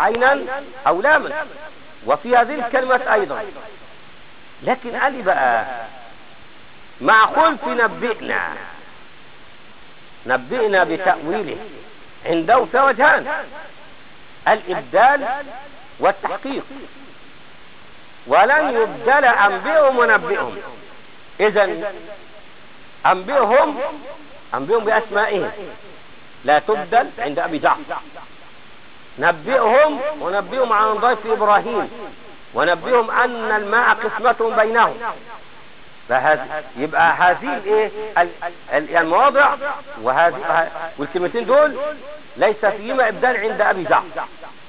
عينا او لاما وفي هذه الكلمة ايضا لكن قال لي بقى مع خلف نبئنا نبئنا بتأويله عنده في وجهان الإبدال والتحقيق ولن يبدل أنبئهم ونبئهم إذا أنبئهم أنبئهم بأسمائهم لا تبدل عند أبي جعفر نبئهم ونبئهم عن ضيف إبراهيم ونبئهم أن الماء قسمة بينهم فهذه يبقى هذه الايه المواضع وهذه والكلمتين دول ليس فيهما ابدال عند ابي جعفر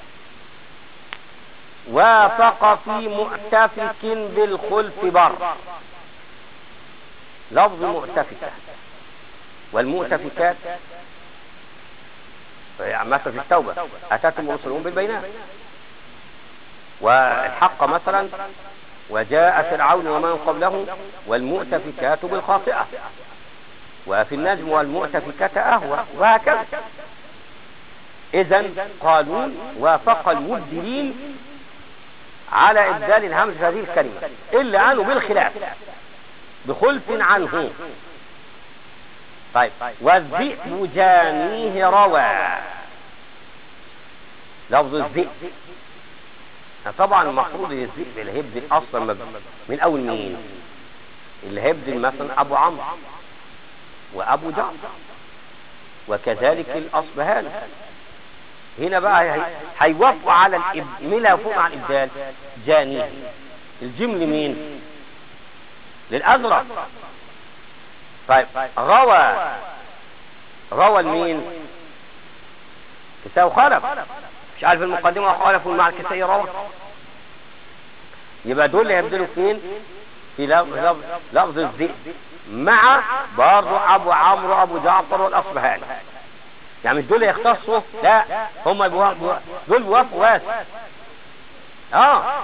وافق في مؤتفك بالخلف بر لفظ مؤتفكة والمؤتفكات مثلا في التوبة أتتم رسلهم بالبينات والحق مثلا وجاء فرعون ومن قبله والمؤتفكات بالخاطئة وفي النجم والمؤتفكات أهوى وهكذا إذا قالون وافق المبدلين على إبدال الهمز في هذه الكلمة إلا أنه بالخلاف بخلف عنه طيب والذئب جانيه روى لفظ الذئب طبعا المفروض الذئب اللي هيبدل اصلا من اول مين اللي هيبدل مثلا ابو عمرو وابو جعفر وكذلك الاصبهان هنا بقى هيوافقوا على الإب... مين اللي هيوافقوا على الابدال جانيه الجيم لمين للازرق طيب روى روى لمين كساو خلف مش عارف المقدمة خالفوا مع الكسائي روى يبقى دول اللي هيبدلوا فين في لفظ لفظ الذئب مع برضه ابو عمرو ابو جعفر والاصبهاني يعني مش دول يختصوا لا هم دول بيوافقوا بس اه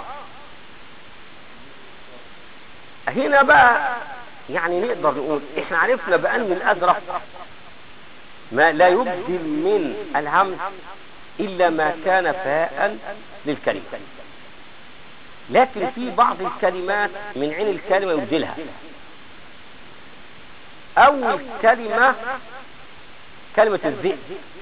هنا بقى يعني نقدر نقول احنا عرفنا بان الازرق ما لا يبدل من الهمز الا ما كان فاء للكلمة لكن في بعض الكلمات من عين الكلمة يبدلها اول كلمة كلمة الذئب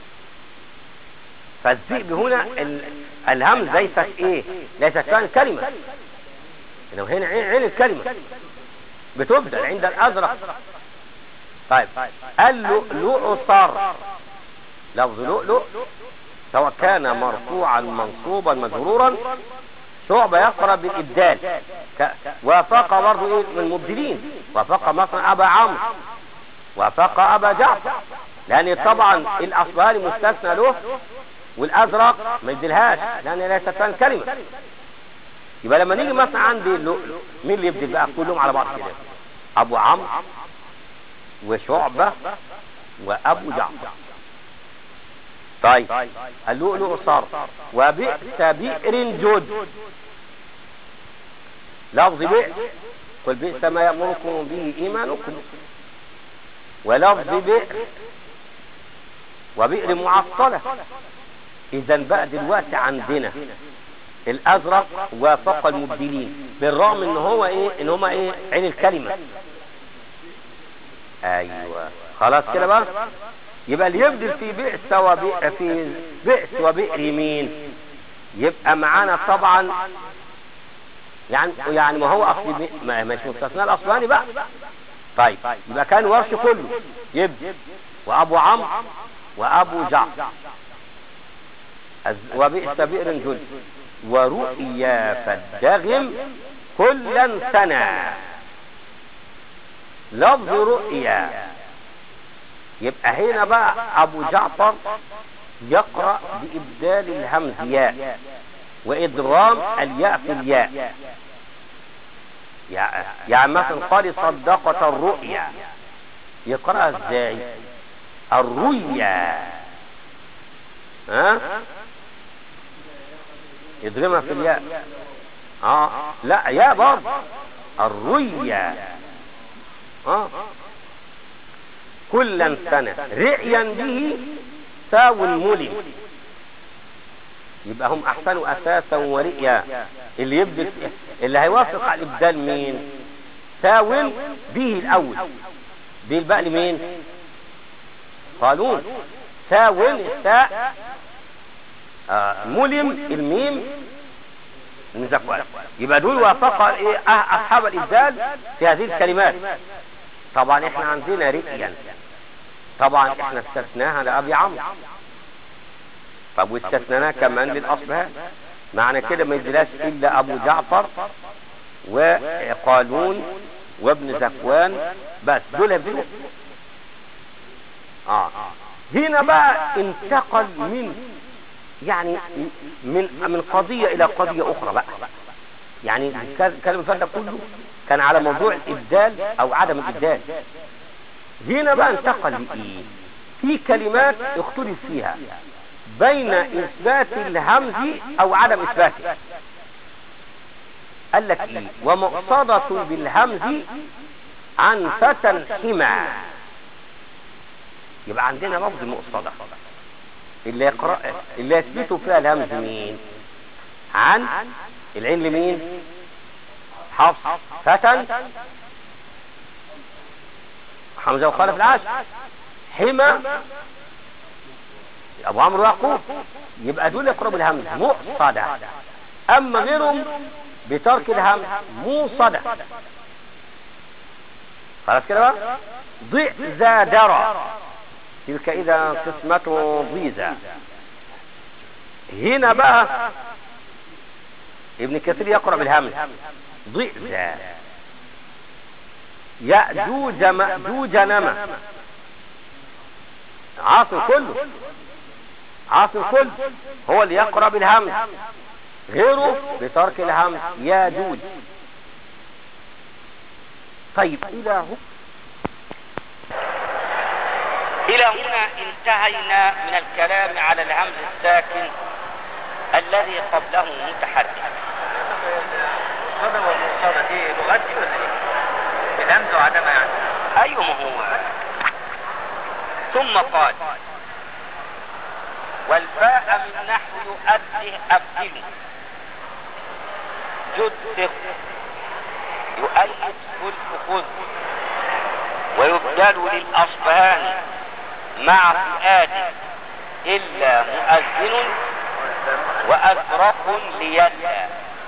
فالذئب هنا الهمز ليست ايه ليست كان كلمة انه هنا عين الكلمة بتبدل عند الازرق طيب اللؤلؤ صار لفظ لؤلؤ سواء كان مرفوعا منصوبا مجرورا شعبة يقرأ بالإبدال وافق برضه إيه من المبدلين وافق مثلا أبا عمرو وافق أبا جعفر لأن طبعا الأصبهاني مستثنى له والأزرق ما يبدلهاش لأن ليست كان كلمة يبقى لما نيجي مثلا عندي اللؤلؤ مين اللي يبدل بقى كلهم على بعض كده أبو عمرو وشعبة وأبو جعفر طيب اللؤلؤ صار وبئس بئر جد لفظ بئس قل بئس ما يأمركم به إيمانكم ولفظ بئر وبئر معطلة إذا بقى دلوقتي عندنا الأزرق وافق المبدلين بالرغم إن هو إيه إن هما إيه عين الكلمة أيوة خلاص كده بقى يبقى اللي يبدل في بئس وبئر في بئس وبئر مين يبقى معانا طبعا يعني يعني ما هو اصل ما مش مستثنى الاصلاني بقى طيب يبقى كان ورش كله يبدل وابو عمرو وابو جعفر وبئس بئر جل ورؤيا فالدغم كلا سنة لفظ رؤيا يبقى هنا بقى ابو جعفر يقرأ بإبدال الهمز ياء وإدغام الياء في الياء يعني مثلا قال صدقة الرؤيا يقرأ ازاي الرؤيا ها يدغمها في الياء اه لا يا برضه الرؤيا اه كلا سنة رعيا به ساو ملم يبقى هم احسنوا اساسا ورئيا اللي يبدل اللي هيوافق على الابدال مين ساو به الاول دي الباء لمين قالون ساو الساء آه ملم الميم من زكوان يبقى دول وافق ايه أه- اصحاب الابدال في هذه الكلمات طبعا احنا عندنا رئيا طبعا احنا استثناها لابي عمرو طب واستثناها كمان للاصبهان معنى كده ما يدلاش الا ابو جعفر وقالون وابن زكوان بس دول يبدلوا اه هنا بقى انتقل من يعني من من قضية إلى قضية أخرى بقى يعني الكلام اللي فات ده كله كان على موضوع الإبدال أو عدم الإبدال هنا بقى انتقل لإيه؟ في كلمات اختلف فيها بين إثبات الهمز أو عدم إثباته قال لك إيه ومقصدة بالهمز عن فتى حمى يبقى عندنا لفظ المقصدة اللي يقرأ اللي يثبتوا فيها الهمز مين عن العين لمين حفص فتى حمزة وخالف العاشر حمى ابو عمرو يعقوب يبقى دول يقرأوا بالهمز مقصدة اما غيرهم بترك الهمز موصدة خلاص كده بقى ضع ذا درى تلك اذا قسمة ضيزة هنا بقى ابن كثير يقرأ بالهمز ضئزة يأجوج مأجوج نما عاصم كله عاصم كله هو اللي يقرأ بالهمز غيره بترك الهمز ياجوج طيب إلى هنا إلى هنا انتهينا من الكلام على الهمز الساكن الذي قبله متحرك المقصدة والمقصدة دي لغات دي ولا ايه؟ الهمز وعدمها يعني أيوه ما هو ثم قال والفاء من نحو يؤده أبدل جد يؤيد كل خذ ويبدل للأصبهان مع فئات إلا مؤذن وأزرق ليلا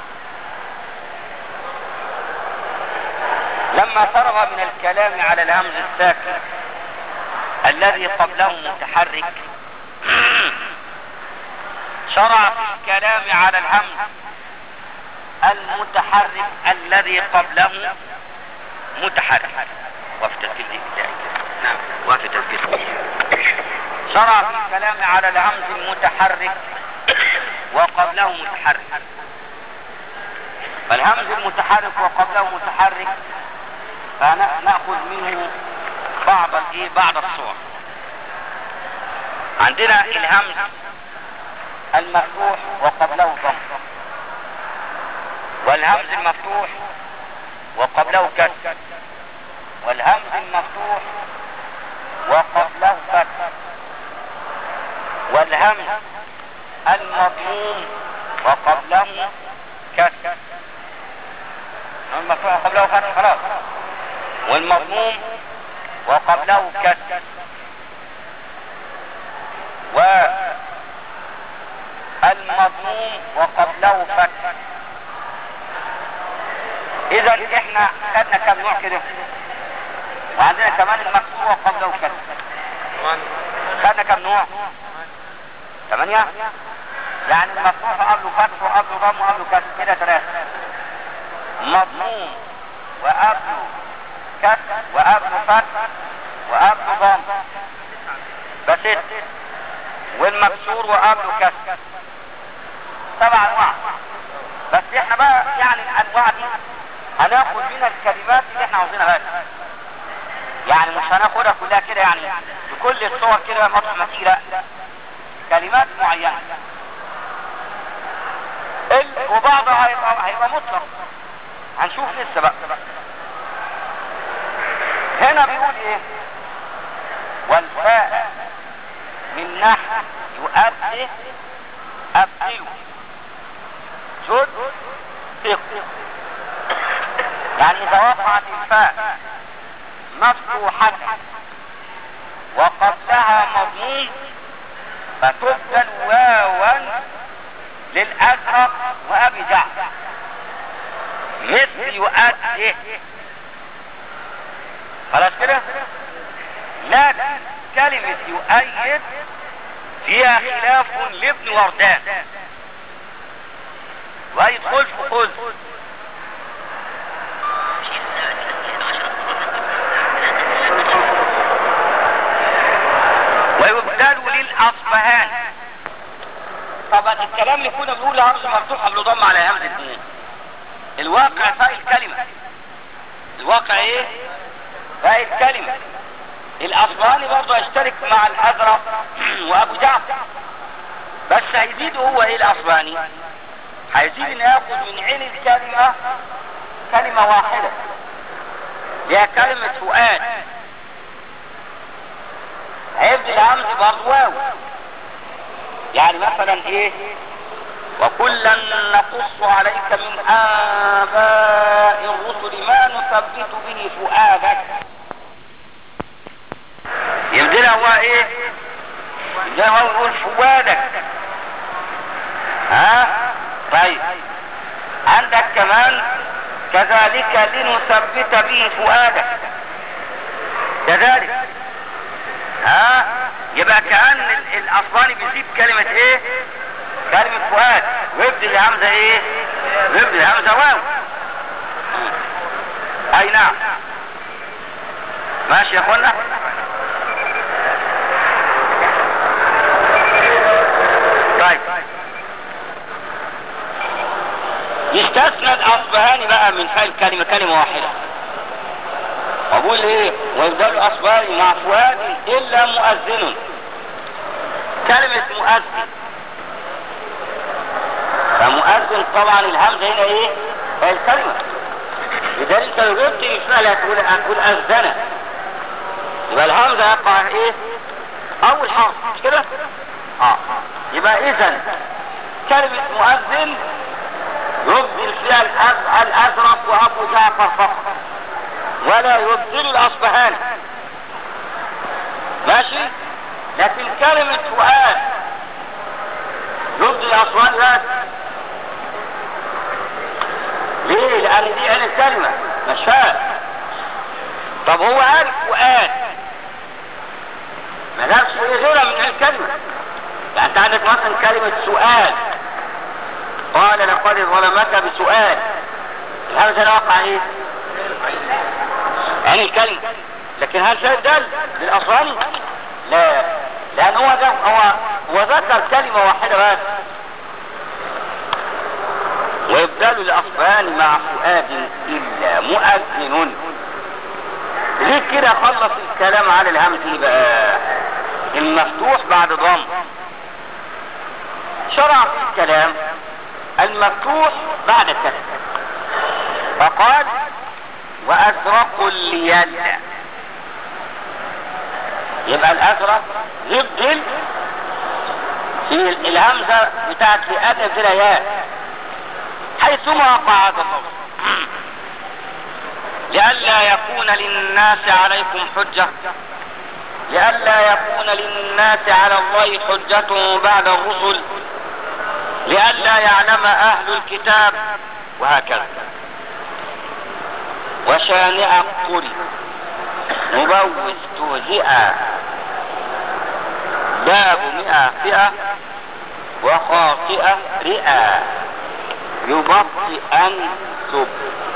لما فرغ من الكلام على الهمز الساكن الذي قبله متحرك شرع في الكلام على الهمز المتحرك الذي قبله متحرك وفي تسجيل دي بتاعي نعم وفي تسجيل شرع في الكلام على الهمز المتحرك وقبله متحرك فالهمز المتحرك وقبله متحرك فنأخذ منه بعض الايه بعض الصور عندنا الهمز المفتوح وقبله ضم والهمز المفتوح وقبله كسر والهمز المفتوح وقبله فتح والهمز المضموم وقبله كسر المفتوح وقبله فتح خلاص والمضموم وقبله كسر والمضموم وقبله فتح اذا احنا خدنا كم نوع كده وعندنا كمان المكسور وقبله كسر خدنا كم نوع ثمانية يعني المفتوح قبله فتح وقبله ضم وقبله كسر كده ثلاثة مضموم وقبله كسر وقبله فتح وقبله ضم ده ست والمكسور وقبله كسر سبع انواع بس احنا بقى يعني الانواع دي هناخد منها الكلمات اللي احنا عاوزينها بس يعني مش هناخدها كلها كده يعني بكل الصور كده مطرح ما تيجي لا كلمات معينة ال وبعضها هيبقى هيبقى مطلق هنشوف لسه بقى هنا بيقول ايه والفاء من نحو يؤدي ابدله جد ثق يعني اذا وقعت الفاء مفتوحة وقبلها مضمون فتبدل واوا للازرق وابي جعفر مثل يؤدي خلاص كده لكن كلمة يؤيد فيها خلاف لابن وردان ويدخل في خذ ويبدل للاصبهان طبعا الكلام اللي كنا بنقول همزه مفتوحه بنضم على همزه اثنين الواقع فاء الكلمه الواقع ايه فاء الكلمه الاصبهاني برضه يشترك مع الازرق وابو جعفر بس هيزيد هو ايه الاصبهاني هيزيد ان ياخد من عين الكلمه كلمه واحده هي كلمه فؤاد هيبدي الهمز برضه واو يعني مثلا ايه وكلا نقص عليك من آباء الرسل ما نثبت به فؤادك يبدلها هو ايه زي ما هو يقول فؤادك ها طيب عندك كمان كذلك لنثبت به فؤادك كذلك ها يبقى كأن ال- الأصلاني بيسيب كلمة ايه كلمة فؤاد ويبدل الهمزة ايه ويبدل الهمزة واو اي نعم ماشي يا اخوانا طيب يستثنى الاصبهاني بقى من فعل كلمة كلمة واحدة اقول ايه ويفضل اصبهاني مع فؤاد الا مؤذن كلمة مؤذن فمؤذن طبعا الهمزة هنا ايه هي الكلمة لذلك انت لو جبت الفعل هتقول هتقول اذن يبقى الهمزة يقع ايه اول حرف مش كده اه يبقى اذا كلمة مؤذن يبدل فيها الأز- الازرق وابو جعفر فقط ولا يبدل الاصبهاني ماشي لكن كلمة فؤاد يبدل الاصبهاني بس ليه لان دي عين الكلمة مش فاهم طب هو عارف فؤاد ما دامش هي غيرها من عين الكلمة يعني انت عندك مثلا كلمة سؤال قال لقد ظلمك بسؤال الهمزة ده وقع ايه عين الكلمة لكن هل شيء دل للأصلاني لا لأن هو ده هو هو ذكر كلمة واحدة بس ويبدل الأصفان مع فؤاد إلا مؤذن ليه كده خلص الكلام على الهمز بقى المفتوح بعد ضم شرع في الكلام المفتوح بعد كسر فقال وأزرق اليد يبقى الأزرق يبدل في الهمزة بتاعت لأدى في الياء حيثما وقع هذا النص لئلا يكون للناس عليكم حجة لئلا يكون للناس على الله حجة بعد الرسل لئلا يعلم أهل الكتاب وهكذا وشانع قري مبوز تهزئ باب مئة فئة وخاطئة رئة يبطئ سب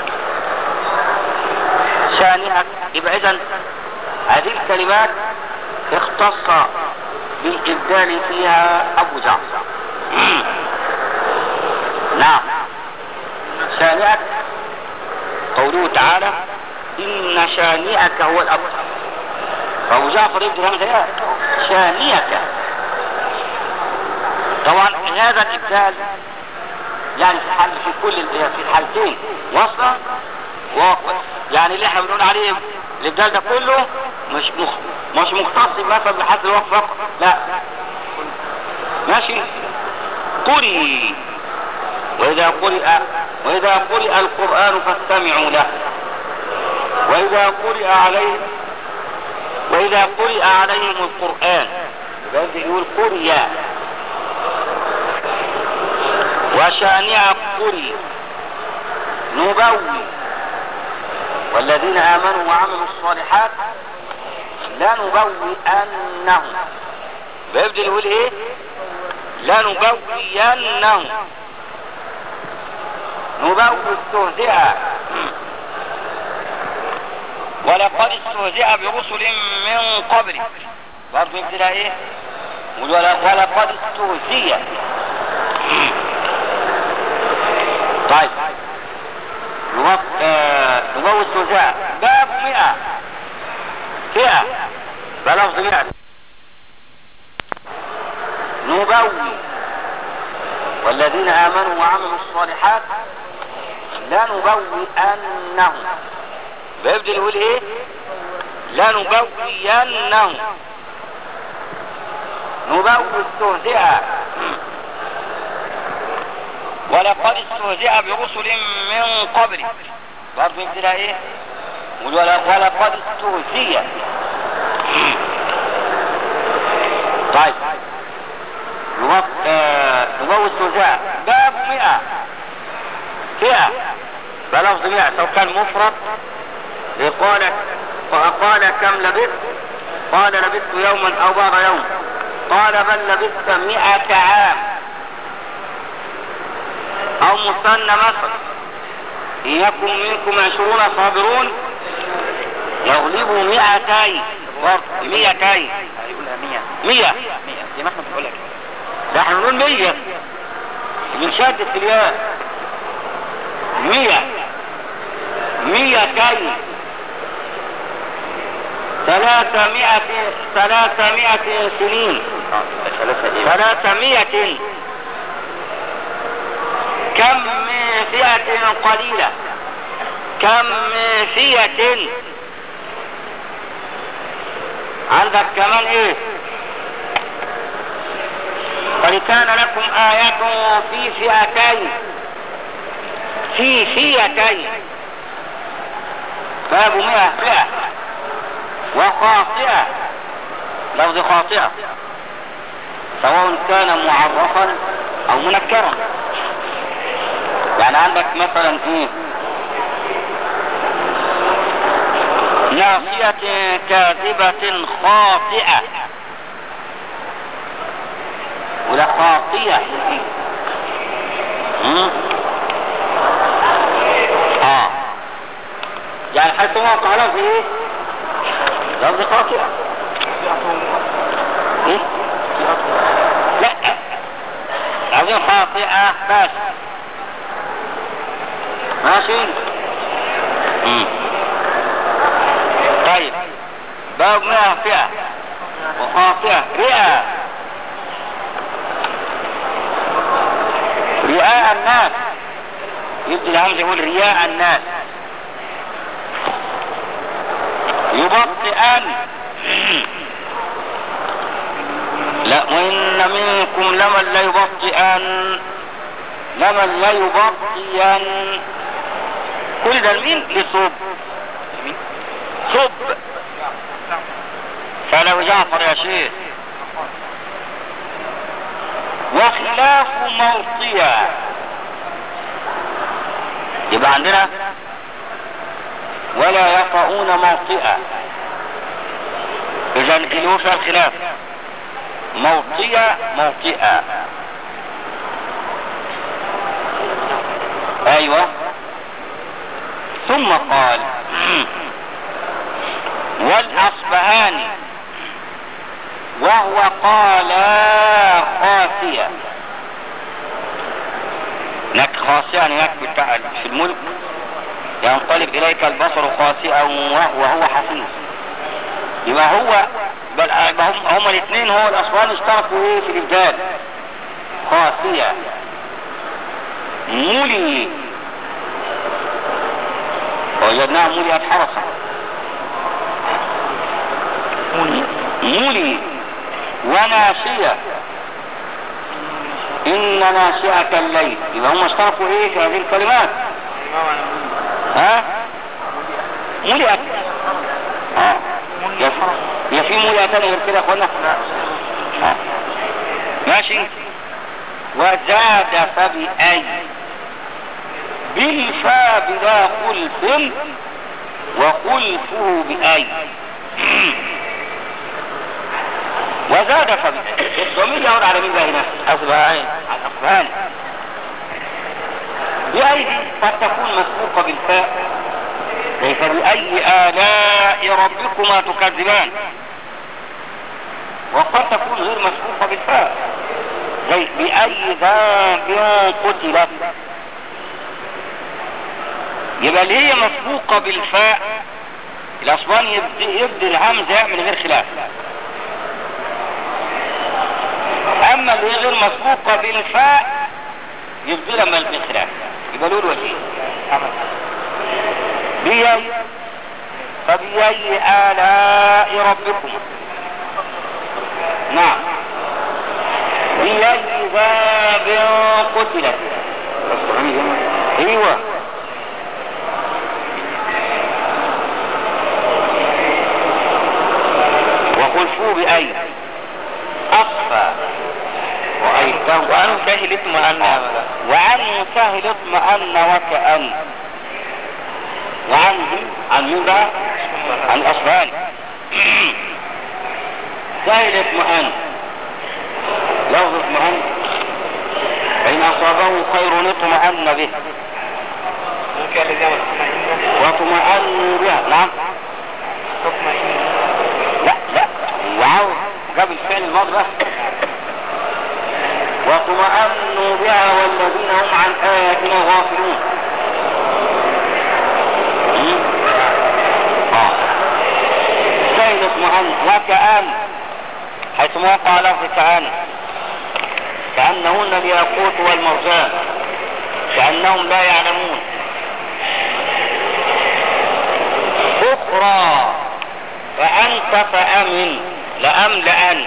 شانئة يبقى اذا هذه الكلمات اختص بالإبدال فيها أبو جعفر نعم شانئك قوله تعالى إن شانئك هو الأبتر فأبو جعفر يبدو همزة شانئك طبعا هذا الإبدال يعني في حال في كل ال- في الحالتين وصلا واقف يعني اللي احنا بنقول عليه الابدال ده كله مش مخ... مش مختص مثلا بحد الوقف فقط لا ماشي قرئ وإذا قرئ وإذا قرئ القرآن فاستمعوا له وإذا قرئ عليه وإذا قرئ عليهم القرآن يبقى يقول قرئ وشانع قرئ نبوي والذين آمنوا وعملوا الصالحات لنبوئنهم بيبدأ يقول ايه لنبوئنهم نبوي استهزئ ولقد استهزئ برسل من قبل برضه يبدأ ايه يقول ولا- ولقد استهزئ طيب نبوي آه، نبوي استهزئ باب مئة فئة بلفظ مئة نبوي والذين آمنوا وعملوا الصالحات لنبوئنهم بيبدأ يقول ايه لنبوئنهم نبوي استهزئ ولقد استهزئ برسل من قبل برضه يبدأ ايه يقول ولا- ولقد استهزئ طيب نبوي آه، نبوي استهزاء باب مئة فئة بلفظ مئة سواء كان مفرد قال قال كم لبثت قال لبثت يوما او بعض يوم قال بل لبثت مئة عام او مثنى مثلا ان يكن منكم عشرون صابرون يغلبوا مئتين برضه مئتين هيقولها 100 مئة 100 زي ما احنا بنقولها كده ده احنا بنقول مية من شدة الياء مية ميتين ثلاثمائة ثلاثمائة سنين اه ثلاثة ايه ثلاثمائة كم من فئة قليلة كم من فئة عندك كمان ايه قد كان لكم آيات في فئتين في فئتين باب مئة فئة وخاطئة لفظ خاطئة سواء كان معرفا او منكرا يعني عندك مثلا ايه ناصية كاذبة خاطئة ولا خاطئة مم. اه يعني حيث وقع له في ايه لفظ خاطئة إيه؟ لا لفظ خاطئة بس ماشي مم. طيب باب مئة فئة وخاطئة رئة رئاء الناس يبدي الهمزة يقول رياء الناس يبطئن لا وإن منكم لمن ليبطئن لمن ليبطئن كل ده لمين لصب صب فلو جعفر يا شيخ وخلاف موطية يبقى عندنا ولا يطؤون موطئة اذا اللي فيها الخلاف موطية موطئة ايوه ثم قال والاصبهاني وهو قال خاسية هناك خاسية يعني هناك بتاع في الملك ينقلب اليك البصر خاسئا وهو حسيس يبقى هو بل يبقى هم هما الاثنين هو الاصوان اشتركوا ايه في الابدال خاسية مولي وجدناها موليت حرسا مولي وناشية إن ناشئة الليل يبقى هم اشتركوا ايه في هذه الكلمات ها ملئت اه يا في- يا في ملئة تاني غير كده يا اخوانا آه. ماشي وزاد فبأي بالفاء بلا خلف وخلفه بأي وزاد فبأي الضمير يعود على مين بقى هنا؟ أصبعين على الأفعال بأي قد تكون مسبوقة بالفاء كيف بأي آلاء ربكما تكذبان وقد تكون غير مسبوقة بالفاء زي بأي ذنب قتلت يبقى اللي هي مسبوقة بالفاء الأصوان يبدي, يبدي الهمزة من غير خلاف أما اللي هي غير مسبوقة بالفاء يبدي لما من خلاف يبقى له الوجيه بأي فبأي آلاء ربكم نعم بأي ذاب قتلت ايوه وخلفوا بأي أخفى وأيته وأن سهل اطمأن أبدا وعن سهل اطمأن وكأن وعنه عن مين بقى؟ عن الأصفهاني سهل اطمأن لفظ اطمأن فإن أصابه خير اطمأن به ممكن الذي مطمئنة واطمأنوا بها نعم تطمئن لا لا وعاوز جاب الفعل الماضي بس واطمأنوا بها والذين هم عن آياتنا غافلون مم؟ آه. زي اطمأن وكأن حيث ما وقع لفظ كأن كأنهن الياقوت والمرجان كأنهم لا يعلمون أخرى فأنت فأمن لأملأن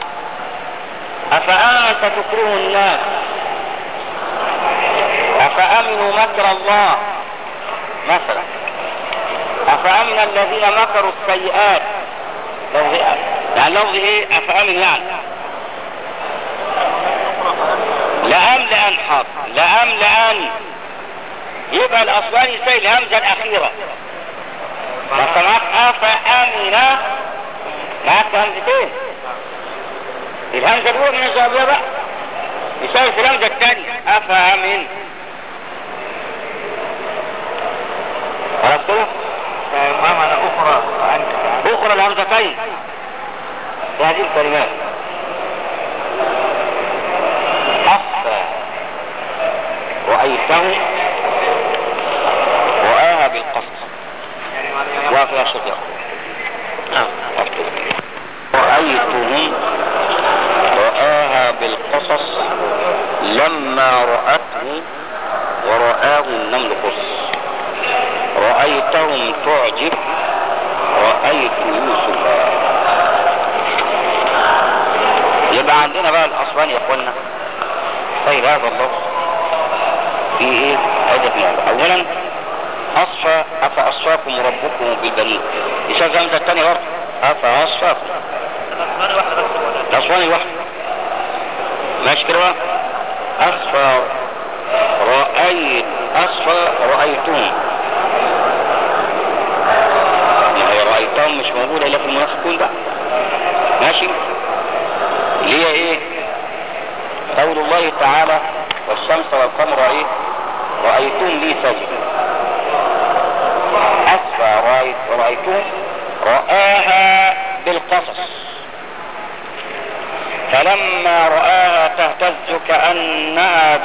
أفأمنت تكره الناس أفأمنوا مكر الله مثلا أفأمن الذين مكروا السيئات لفظ يعني لفظ ايه أفأمن يعني لأملأن حاضر لأملأن يبقى الأصلان يساوي الهمزة الأخيرة بس معاك أفأمن معاك همزتين الهمزة الأولى من الجوابية بقى يساوي في الهمزة الثانية أفأمن خلاص كده؟ ما معنى أخرى وأنت أخرى الهمزتين في هذه الكلمات أخفى رأيته رآها بالقصد يعني معنى وفيها شجرة نعم رأيتهم رآها بالقصص لما رأته ورآه النمل قص رأيتهم تعجب رأيت يوسف يبقى عندنا بقى الأصوان يا اخوانا طيب هذا اللفظ في ايه عدة مواضع اولا اصفى افاصفاكم ربكم بالبنين يشاف الهمزة الثانية برضه افاصفاكم الأصغر واحدة بس ولا الأصوان الواحدة ماشي كده بقى أصفى رأيت أصفى رأيتهم ما هي رأيتهم مش موجودة إلا في المنافقون بقى ماشي اللي هي إيه قول الله تعالى والشمس والقمر إيه رأيتهم لي سجدا أصفى رأيت رأيتهم رآها بالقصص فلما رآها تهتز كأنها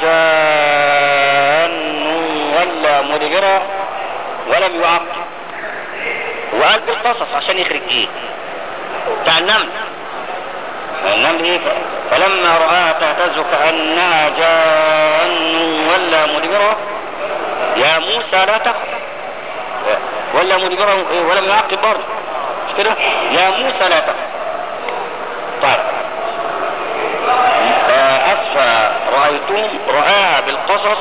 جان ولا مدبرا ولم يعقب وقال بالقصص عشان يخرج ايه بتاع النمل النمل ايه فلما رآها تهتز كأنها جان ولا مدبرا يا موسى لا تخف ولا مدبرا إيه؟ ولم يعقب برضه مش كده يا موسى لا تخف طيب أسفى رأيتم رآها بالقصص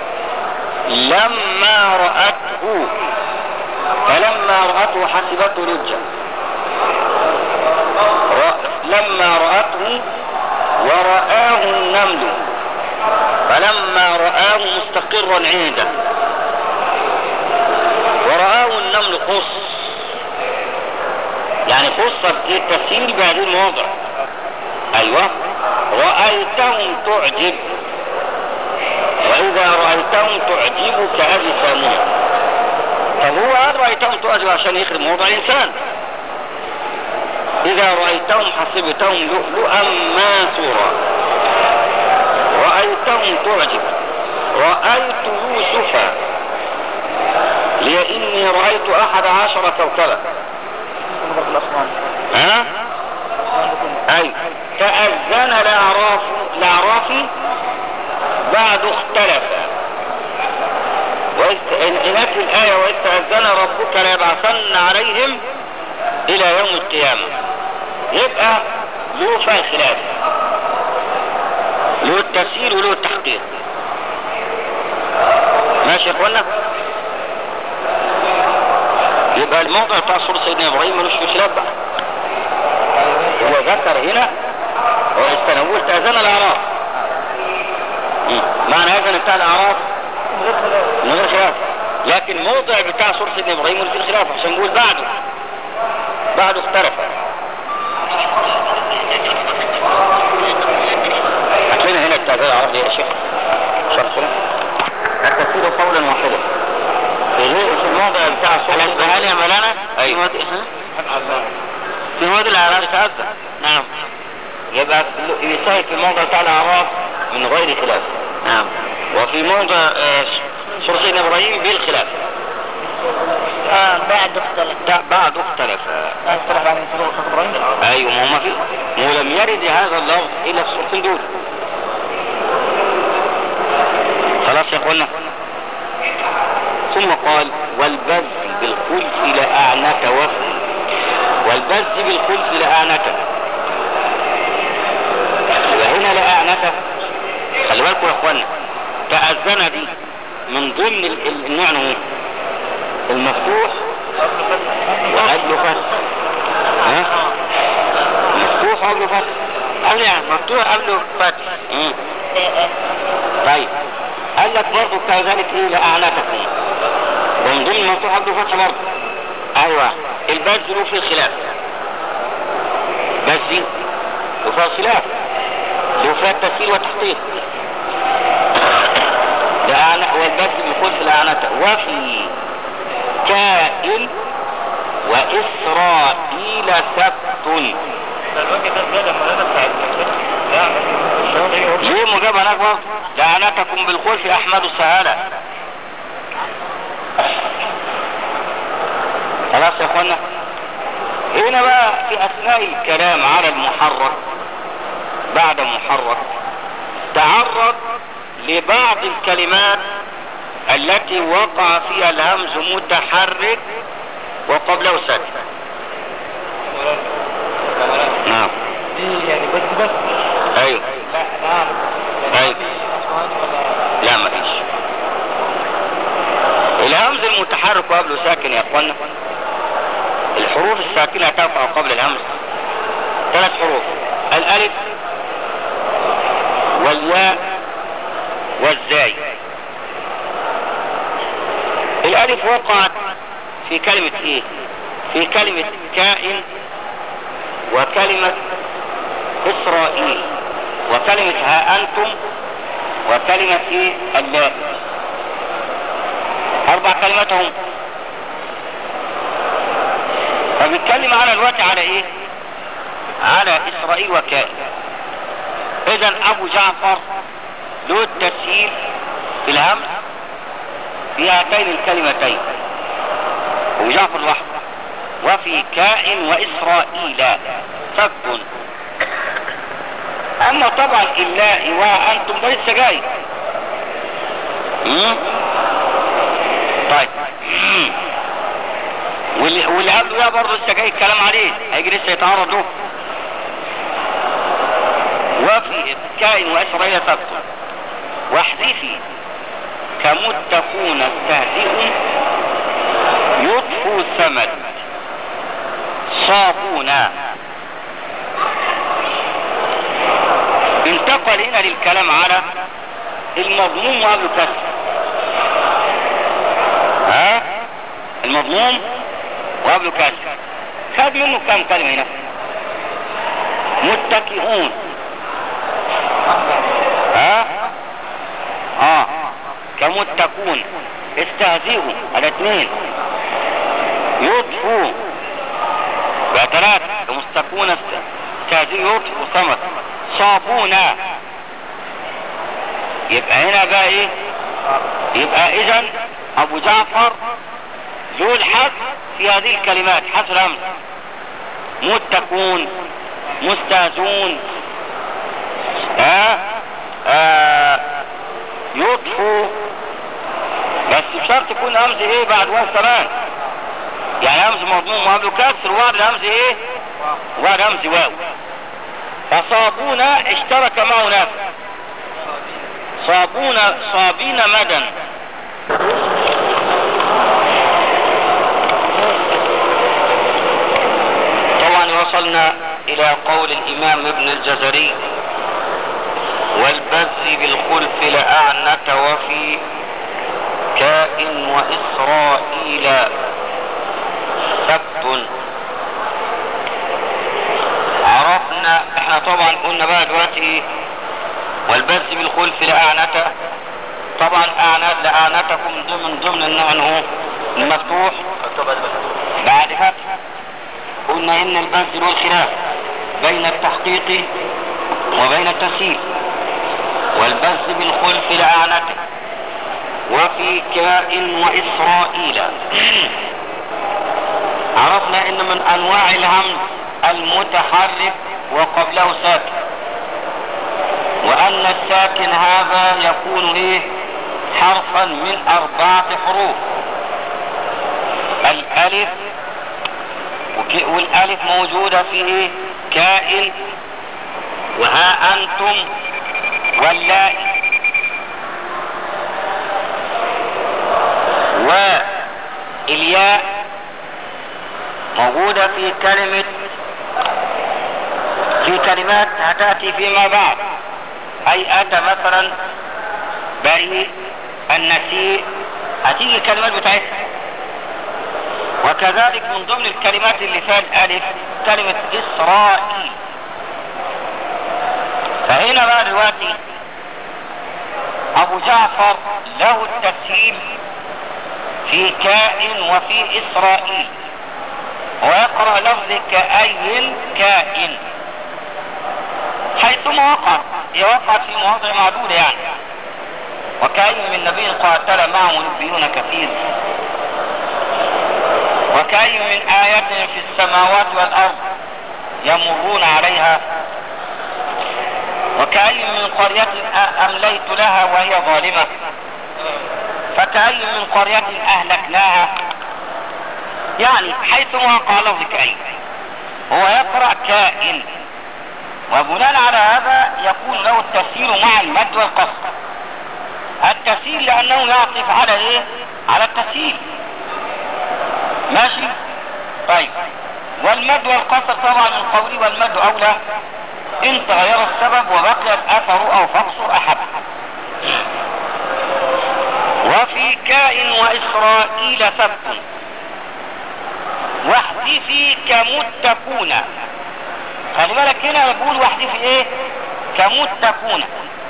لما رأته فلما رأته حسبته لجة رأ- لما رأته ورآه النمل فلما رآه مستقرا عنده ورآه النمل قص يعني قصة ايه تسير بهذه المواضع ايوه رأيتهم تعجب واذا رأيتهم تعجبك اجسامهم طب هو قال رأيتهم تعجب عشان يخرب موضع الانسان اذا رأيتهم حسبتهم لؤلؤا منثورا رأيتهم تعجب رأيت يوسف لاني رأيت احد عشر كوكبا ها اي تأذن الاعراف الاعراف بعد اختلف وإذ- إن- هناك في الآية وإذ تأذن ربك ليبعثن عليهم إلى يوم القيامة يبقى له فيها خلاف له التسهيل وله التحقيق ماشي يا اخوانا يبقى الموضع بتاع سورة سيدنا ابراهيم ملوش فيه خلاف بقى هو ذكر هنا واستنوه استأذن الاعراف مم. معنى هذا ان بتاع الاعراف من غير خلاف لكن الموضع بتاع سورة سيدنا ابراهيم ملوش فيه خلاف عشان نقول بعده بعده اختلف هتلاقينا هنا التعبير العربي يا شيخ شرح كده التفسير قولا واحدا في في الموضع بتاع سورة الاسبهان يا مولانا ايوه في وادي الاعراف تأذى نعم يبقى يساوي في الموضع بتاع الاعراف من غير خلاف نعم وفي موضع آه، سورة سيدنا ابراهيم بالخلاف اه بعد اختلف ده بعد اختلف اختلف عن سورة ابراهيم ايوه ما هو ما في ما هو لم يرد هذا اللفظ الا في السورتين دول خلاص يا اخوانا ثم قال والبذ بالخلف لأعنة وفي والبذ بالخلف لأعنة يبقى هنا لأعنة خلي بالكم يا اخوانا تأذن دي من ضمن ال- ال- النوع نوع المفتوح وقبله فتح ها مفتوح قبله فتح قال يعني مفتوح قبله فتح مم. طيب قال لك برضه كذلك ايه لأعنتكم ومن ضمن المفتوح قبله فتح برضه ايوه البذ له في الخلاف بس دي له فيها خلاف له فيها التسهيل والتحقيق لأعنة والبذ بيقول في الأعنة وفي كائن وإسرائيل سبت الوجه ده زيادة مولانا بتاع لا ليه مجاب هناك برضه لعنتكم بالخلف أحمد السهالة خلاص يا اخوانا هنا بقى في أثناء الكلام على المحرك بعد محرك تعرض لبعض الكلمات التي وقع فيها الهمز متحرك وقبله ساكن نعم دي يعني بس بس ايوه لا نعم أيوة. لا ما فيش الهمز المتحرك قبله ساكن يا اخوانا الحروف الساكنة تقع قبل الهمز ثلاث حروف الالف والياء والزاي الالف وقعت في كلمة ايه في كلمة كائن وكلمة اسرائيل وكلمة ها انتم وكلمة ايه الله اربع كلمات هم فبيتكلم على الوقت على ايه على اسرائيل وكائن اذا ابو جعفر له التسهيل في الهمز في هاتين الكلمتين ابو جعفر لوحده وفي كائن واسرائيل سبت اما طبعا الله وانتم ده لسه جاي مم؟ طيب مم. واللي واللي قبله ده برضه لسه جاي الكلام عليه هيجي لسه يتعرض له وفي كائن واسرائيل سبت واحذفي كمتقون استهزئ يطفو ثمد صابونا انتقل هنا للكلام على المضموم وقبل كسر ها المضموم وقبل كسر خد منه كام كلمة هنا متكئون ها اه كمتقون استهزئوا على اثنين يطفوا بقى ثلاثة كمستقون استهزئوا يطفوا ثمر صابونا يبقى هنا بقى ايه يبقى اذا ابو جعفر ذو الحد في هذه الكلمات حذف الامر متقون مستهزون ها آه يطفو بس بشرط يكون همز ايه بعد واو كمان يعني همز مضموم وقبله كسر وبعد الهمز ايه وبعد همز واو فصابونا اشترك معه نافع صابونا صابين مدى طبعا وصلنا الى قول الامام ابن الجزري والبذ بالخلف لأعنت وفي كائن وإسرائيل سبت عرفنا احنا طبعا قلنا بقى دلوقتي والبذ بالخلف لأعنت طبعا أعنت لأعنتكم ضمن ضمن النوع هو المفتوح بعد فتح قلنا ان البذل له الخلاف بين التحقيق وبين التسهيل والبذ بالخلف لأعنته وفي كائن وإسرائيل عرفنا ان من انواع الهمز المتحرك وقبله ساكن وان الساكن هذا يكون ايه حرفا من اربعة حروف الالف وك- والالف موجودة في ايه كائن وها انتم واللائي والياء موجودة في كلمة في كلمات هتأتي فيما بعد أي أتى مثلا بريء النسيء هتيجي الكلمات بتاعتها وكذلك من ضمن الكلمات اللي فيها الألف كلمة إسرائيل فهنا بقى دلوقتي أبو جعفر له التسهيل في كائن وفي إسرائيل ويقرأ لفظ كأي كائن حيثما وقع هي وقعت في مواضع معدودة يعني وكأي من نبي قاتل معه نبيون كثير وكأي من آيات في السماوات والأرض يمرون عليها وكأي من قرية أمليت لها وهي ظالمة فكأي من قرية أهلكناها يعني حيث وقع لفظ كأي هو يقرأ كائن وبناء على هذا يكون له التسهيل مع المد والقصر التسهيل لأنه يعطف على ايه على التسهيل ماشي طيب والمد والقصر طبعا من قولي والمد أولى إن تغير السبب وبقي الأثر أو فقص أحب وفي كائن وإسرائيل سبت واحذفي كمتكون خلي بالك هنا بقول واحذفي ايه كمتكون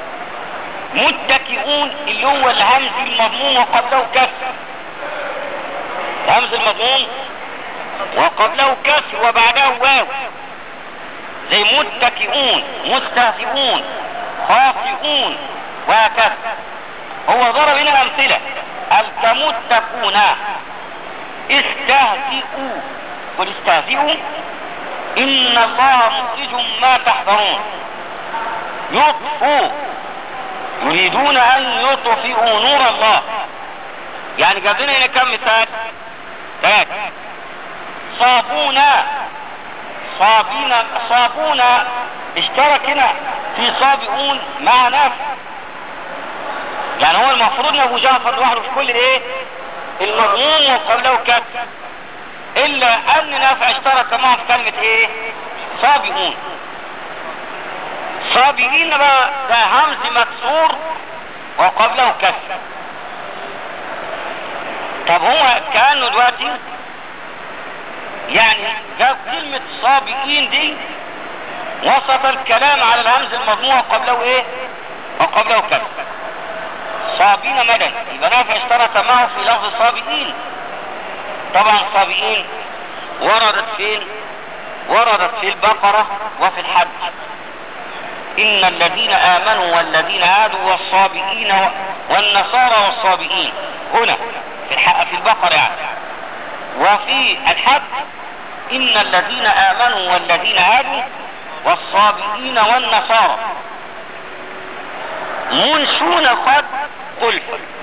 متكئون اللي هو الهمز المضموم وقبله كسر الهمز المضموم وقبله كسر وبعده واو زي متكئون مستهزئون خاطئون وهكذا هو ضرب هنا امثله الكمتكون استهزئوا قل استهزئوا ان الله مخرج ما تحذرون يطفوا يريدون ان يطفئوا نور الله يعني جاب لنا هنا كم مثال ثلاثة صابونا صابينا صابونا اشترك هنا في صابئون مع نفس يعني هو المفروض ان ابو جعفر لوحده في كل ايه المضموم وقبله كسر الا ان نافع اشترك معه في كلمة ايه صابئون صابئين بقى ده همز مكسور وقبله كسر طب هو كأنه دلوقتي يعني جاب كلمة صابئين دي وسط الكلام على الهمز المضموع قبله ايه وقبله كسر صابين مدن يبقى نافع اشترك معه في لفظ صابئين طبعا صابئين وردت فين وردت في البقرة وفي الحج إن الذين آمنوا والذين هادوا والصابئين والنصارى والصابئين هنا في الحق في البقرة يعني وفي الحج إن الذين آمنوا والذين هادوا والصابئين والنصارى منشون قد قلت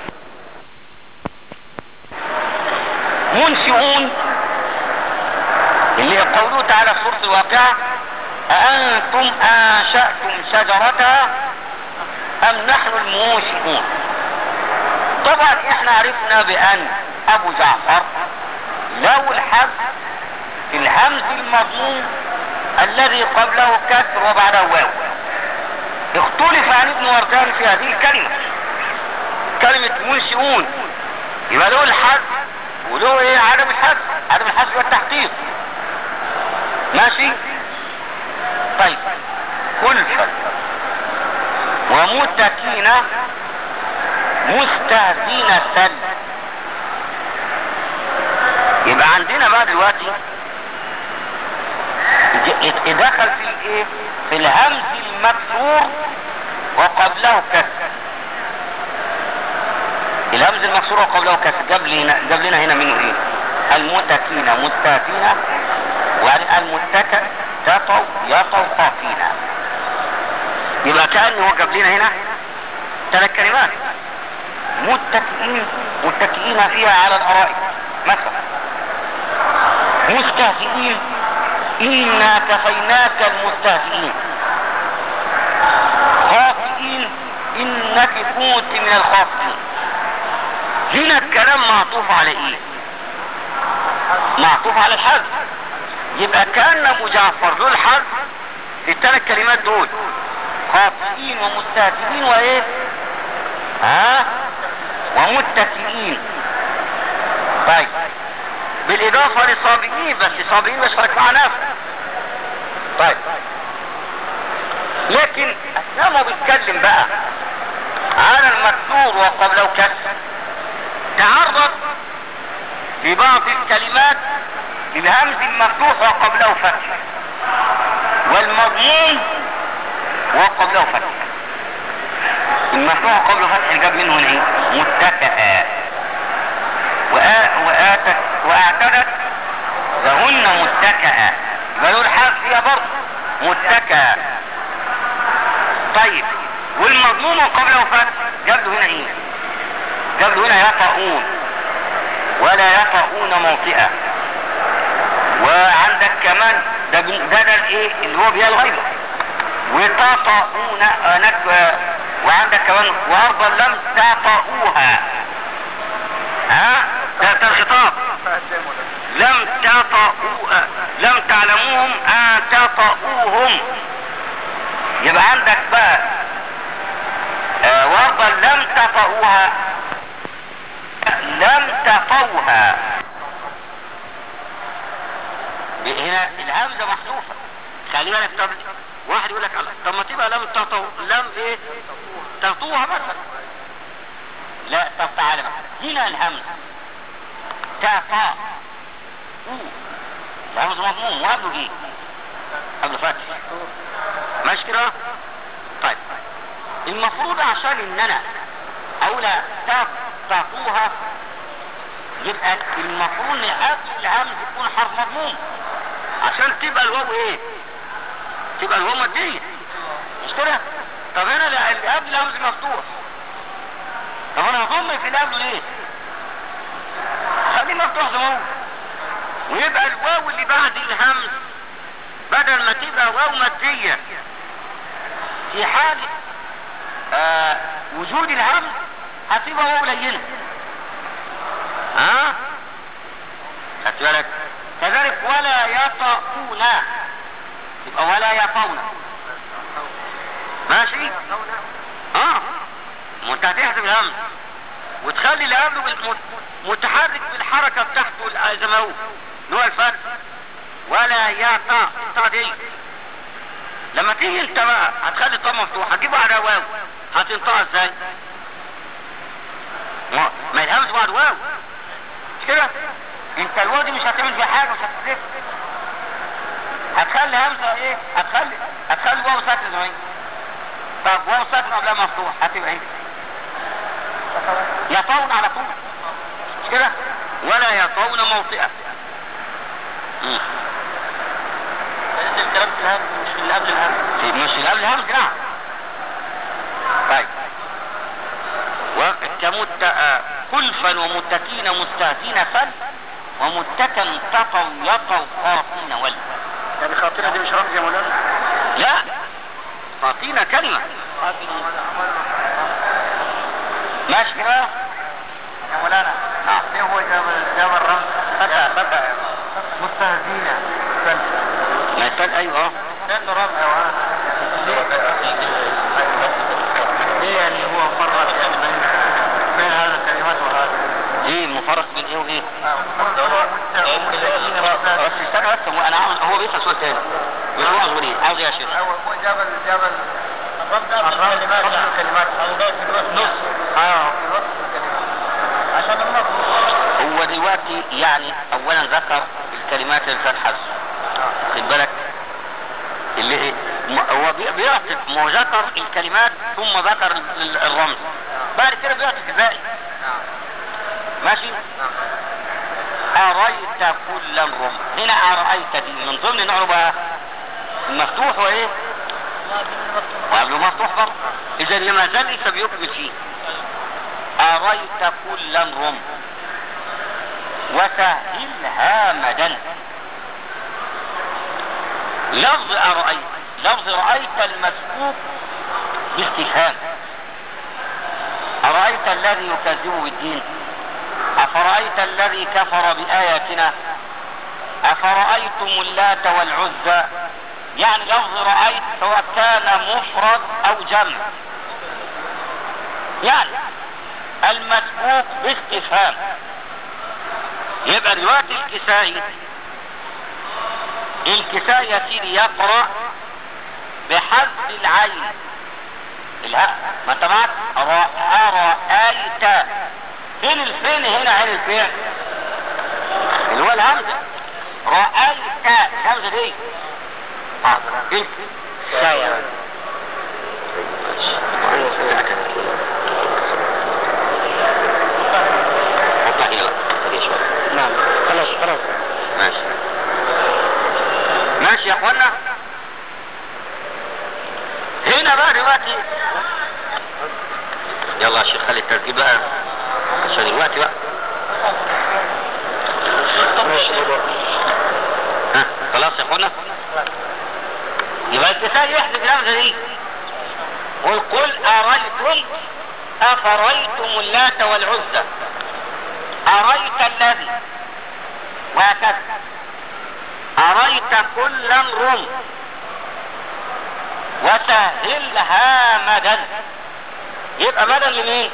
منشئون اللي قوله تعالى في سورة الواقعة أأنتم أنشأتم شجرتها أم نحن المنشئون طبعا احنا عرفنا بأن أبو جعفر له الحذف في الهمز المضموم الذي قبله كسر وبعده واو اختلف عن ابن وردان في هذه الكلمة كلمة منشئون يبقى له الحذف وله ايه عدم الحذف عدم الحذف والتحقيق ماشي طيب كلفة ومتكينة مستهزينة سل يبقى عندنا بقى دلوقتي ج- دخل في الايه في الهمز المكسور وقبله كسر الهمز المكسور وقبله كسر جاب لنا جاب لنا هنا منه ايه المتكينة مستهزينة وبعدين المتكى تطو يطو طافينة يبقى كأنه هو جاب لنا هنا ثلاث كلمات متكئين متكئين فيها على الارائك مثلا مستهزئين انا كفيناك المستهزئين خاطئين انك كنت من الخاطئين هنا الكلام معطوف على ايه معطوف على الحذف يبقى كان ابو جعفر له الحذف في الثلاث كلمات دول خاطئين ومستهزئين وايه ها ومتكئين طيب بالاضافة للصابئين بس الصابئين بيشترك مع نفسه طيب لكن اثناء ما بيتكلم بقى على المكسور وقبله كسر تعرض في بعض الكلمات للهمز المفتوح وقبله فتح والمضمون وقبله فتح المفتوح قبله فتح جاب منه هنا ايه متكئا وآ- وآتت واعتدت لهن متكئا يبقى له الحرف فيها برضه متكئا طيب والمضمون قبله فتح جاب له هنا ايه جاب له هنا يطؤون ولا يطؤون موطئا وعندك كمان ده بن- ده ده الايه اللي هو بيها الغيبه وتطؤون هناك آه، وعندك كمان وارضا لم تطؤوها ها ده ده الخطاب لم تطؤوا لم تعلموهم ان تطؤوهم يبقى عندك بقى آه، وارضا لم تطؤوها لم تطوها هنا الهمزه محذوفه خلي بالك طب واحد يقول لك الله طب ما تبقى لم تطو لم ايه تطوها مثلا لا طب تعالى بقى هنا الهمزه تطا أو. الهمزه مضموم وقبله ايه قبل فتح ماشي كده طيب المفروض عشان ان انا اقول تطوها يبقى المفروض ان قبل الهمز يكون حرف مضموم عشان تبقى الواو ايه تبقى الواو مادية مش كده طب هنا لا- اللي قبل الهمز مفتوح طب انا هضم في اللي قبله ليه خليه مفتوح زي ما هو ويبقى الواو اللي بعد الهمز بدل ما تبقى واو مادية في حال آه وجود الهمز هتبقى واو لينة ها خدت بالك كذلك ولا يطؤون يبقى ولا يطؤون ماشي اه ما انت هتحسب الهمز وتخلي اللي قبله بالمت- متحرك بالحركة بتاعته زي ما هو اللي هو الفتح ولا يطأ الطاء دي لما تيجي انت بقى هتخلي الطاء مفتوح هتجيبه على واو هتنطقها ازاي؟ ما ما الهمز بعد واو مش كده؟ انت الواو دي مش هتعمل فيها حاجه مش هتحذف هتخلي همزه ايه؟ هتخلي هتخلي واو ساكن زي ما هي. طب واو ساكن قبلها مفتوح هتبقى ايه؟ يطون على طول مش كده؟ ولا يطون موطئة مم. الكلام في الهمز مش في اللي قبل الهمز في مش اللي قبل الهمز نعم طيب وكمت آه، كلفا ومتكين مستهزين فل ومتكا تقوا يقوا خاطين ول يعني خاطرة دي مش رمز يا مولانا لا خاطين كلمة ماشي كده يا مولانا نعم. ليه هو جاب جاب الرمز فتى فتى مستهزين ما يسأل ايوه اه لانه رمز يا مولانا ليه يعني هو فرق يعني بين بين هذه الكلمات وهذا ايه مفرق بين ايه وايه مستهزين بس استنى بس هو انا عاوز هو بيسأل سؤال تاني مش هو عاوز يقول ايه عاوز ايه يا شيخ هو هو جاب ال- جاب ال- الرمز قبل الكلمات قبل الكلمات او ده في الوسط نص اه في الوسط الكلمات عشان النص هو دلوقتي يعني اولا ذكر الكلمات اللي فيها الحذف خد بالك اللي ايه م- هو بي- بيعطف ما هو ذكر الكلمات ثم ذكر ال- ال- الرمز بعد كده بيعطف الباقي ماشي أرأيت كل الرمز هنا أرأيت دي من ضمن نوع بقى المفتوح وايه وقبله مفتوح برضه إذا لما زال لسه بيقبل فيه أرأيت كل رمز وسهلها مدا لفظ أرأيت لفظ رأيت المسبوق باستفهام أرأيت الذي يكذب بالدين أفرأيت الذي كفر بآياتنا أفرأيتم اللات والعزى يعني لفظ رأيت سواء كان مفرد أو جمع يعني المسبوق باستفهام يبقى دلوقتي الكسائي الكسائي يا سيدي يقرأ بحذف العين الهاء ما انت معك أرأيت فين الفين هنا عين الفعل اللي هو الهمزة رأيت الهمزة دي اه الكسائي حطها هنا بقى خليه شوية. نعم خلاص خلاص ماشي ماشي يا اخوانا هنا بقى دلوقتي يلا يا شيخ خلي الترتيب بقى عشان الوقت بقى ها خلاص يا اخوانا يبقى الكسائي يحذف الهمزه دي قل قل أريتم أفريتم اللات والعزى أريت الذي وهكذا أريت كل رم وسهلها مدى يبقى مدى لمين؟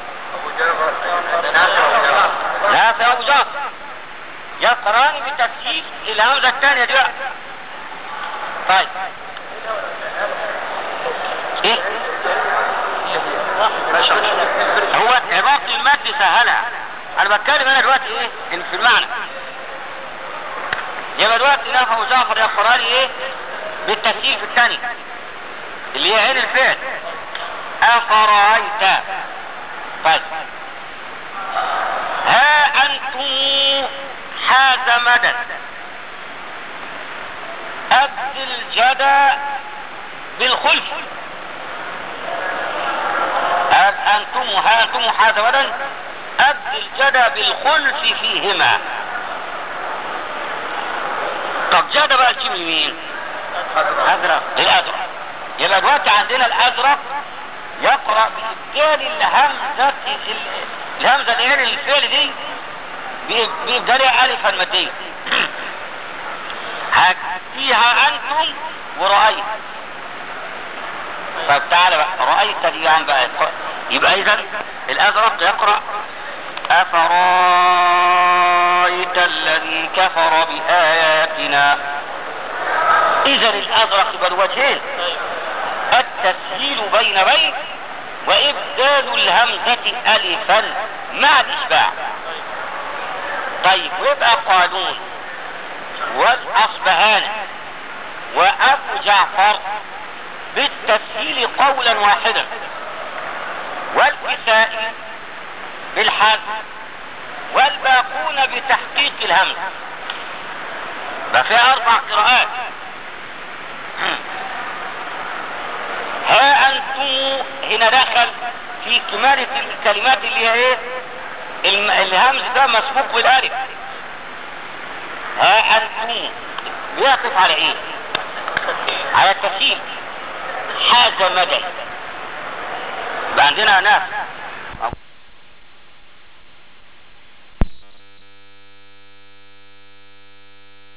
لا في أبو جعفر يقراني بتسهيل الهمزة الثانية دي بقى طيب ايه؟ هو عبارة المد سهلها انا بتكلم انا دلوقتي ايه ان في المعنى يبقى دلوقتي نافع وجعفر يقراني ايه بالتسهيل في الثانية اللي هي عين الفعل افرأيت طيب ها انتم حاز مدى ابدل جدى بالخلف هل انتم ها انتم حاز مدى ابدل جدى بالخلف فيهما طب جدى بقى الجيم مين ازرق الازرق يبقى دلوقتي عندنا الازرق يقرأ بإبدال الهمزة ال- الهمزة اللي هي الفعل دي بإب- بإبدالها ألفا مادية هتيها أنتم ورأيت طيب تعالى بقى رأيت دي يا عم بقى يبقى إذا الأزرق يقرأ أفرأيت الذي كفر بآياتنا إذا الأزرق يبقى الوجهين التسهيل بين بين وإبدال الهمزة ألفا مع الإشباع طيب ويبقى قانون والأصبهان وأبو جعفر بالتسهيل قولا واحدا والكسائي بالحذف والباقون بتحقيق الهمز ده فيها أربع قراءات ها أنتم هنا دخل في كمالة الكلمات اللي هي ايه الم- الهمز ده مسبوق بالالف ها أنتم بيعطف على ايه على التسهيل حاز مدى يبقى عندنا ناس